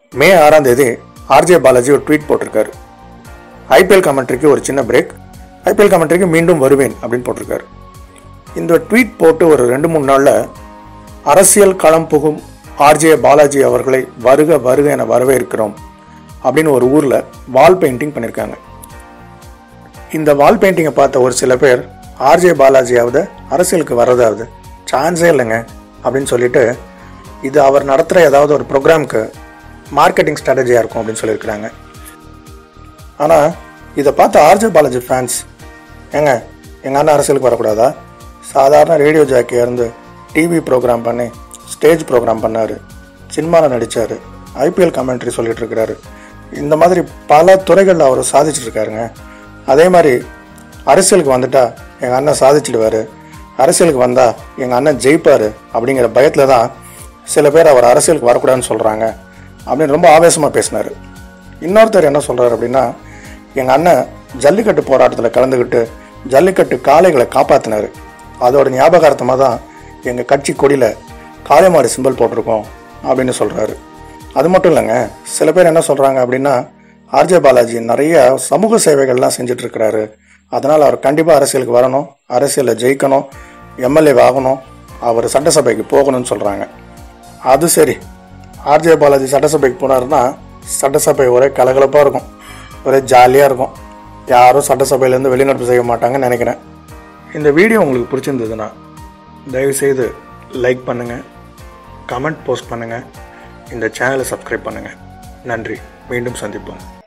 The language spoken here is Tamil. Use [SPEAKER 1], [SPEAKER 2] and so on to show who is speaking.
[SPEAKER 1] மே ஆறாம் தேதி ஆர்ஜே பாலாஜி ஒரு ட்வீட் போட்டிருக்காரு ஐபிஎல் கமெண்ட்ரிக்கு ஒரு சின்ன பிரேக் ஐபிஎல் கமெண்ட்ரிக்கு மீண்டும் வருவேன் அப்படின்னு போட்டிருக்காரு இந்த ட்வீட் போட்டு ஒரு ரெண்டு மூணு நாளில் அரசியல் களம் புகும் ஆர்ஜே பாலாஜி அவர்களை வருக வருக என வரவேற்கிறோம் அப்படின்னு ஒரு ஊரில் வால் பெயிண்டிங் பண்ணியிருக்காங்க இந்த வால் பெயிண்டிங்கை பார்த்த ஒரு சில பேர் ஆர்ஜே பாலாஜியாவது அரசியலுக்கு வர்றதாவது சான்ஸே இல்லைங்க அப்படின்னு சொல்லிட்டு இது அவர் நடத்துகிற ஏதாவது ஒரு ப்ரோக்ராம்க்கு மார்க்கெட்டிங் ஸ்ட்ராட்டஜியாக இருக்கும் அப்படின்னு சொல்லியிருக்கிறாங்க ஆனால் இதை பார்த்த ஆர்ஜே பாலாஜி ஃபேன்ஸ் ஏங்க எங்கள் அண்ணன் அரசியலுக்கு வரக்கூடாதா சாதாரண ரேடியோ ஜாக்கியாக இருந்து டிவி ப்ரோக்ராம் பண்ணி ஸ்டேஜ் ப்ரோக்ராம் பண்ணார் சினிமாவில் நடித்தார் ஐபிஎல் கமெண்ட்ரி சொல்லிட்டு இருக்கிறாரு இந்த மாதிரி பல துறைகளில் அவர் சாதிச்சுட்டு இருக்காருங்க அதே மாதிரி அரசியலுக்கு வந்துட்டா எங்கள் அண்ணன் சாதிச்சிடுவார் அரசியலுக்கு வந்தால் எங்கள் அண்ணன் ஜெயிப்பார் அப்படிங்கிற பயத்தில் தான் சில பேர் அவர் அரசியலுக்கு வரக்கூடாதுன்னு சொல்கிறாங்க அப்படின்னு ரொம்ப ஆவேசமாக பேசினார் இன்னொருத்தர் என்ன சொல்கிறார் அப்படின்னா எங்கள் அண்ணன் ஜல்லிக்கட்டு போராட்டத்தில் கலந்துக்கிட்டு ஜல்லிக்கட்டு காளைகளை காப்பாற்றினார் அதோட ஞாபகார்த்தமாக தான் எங்கள் கட்சி கொடியில் காளைமாடு சிம்பல் போட்டிருக்கோம் அப்படின்னு சொல்கிறாரு அது மட்டும் இல்லைங்க சில பேர் என்ன சொல்கிறாங்க அப்படின்னா ஆர்ஜே பாலாஜி நிறைய சமூக சேவைகள்லாம் செஞ்சுட்டு இருக்கிறாரு அதனால் அவர் கண்டிப்பாக அரசியலுக்கு வரணும் அரசியலில் ஜெயிக்கணும் எம்எல்ஏ ஆகணும் அவர் சட்டசபைக்கு போகணும்னு சொல்கிறாங்க அது சரி ஆர்ஜே பாலாஜி சட்டசபைக்கு போனாருன்னா சட்டசபை ஒரே கலகலப்பாக இருக்கும் ஒரே ஜாலியாக இருக்கும் யாரும் சட்டசபையிலேருந்து வெளிநடப்பு செய்ய மாட்டாங்கன்னு நினைக்கிறேன் இந்த வீடியோ உங்களுக்கு பிடிச்சிருந்ததுன்னா தயவுசெய்து லைக் பண்ணுங்கள் கமெண்ட் போஸ்ட் பண்ணுங்கள் இந்த சேனலை சப்ஸ்கிரைப் பண்ணுங்கள் நன்றி மீண்டும் சந்திப்போம்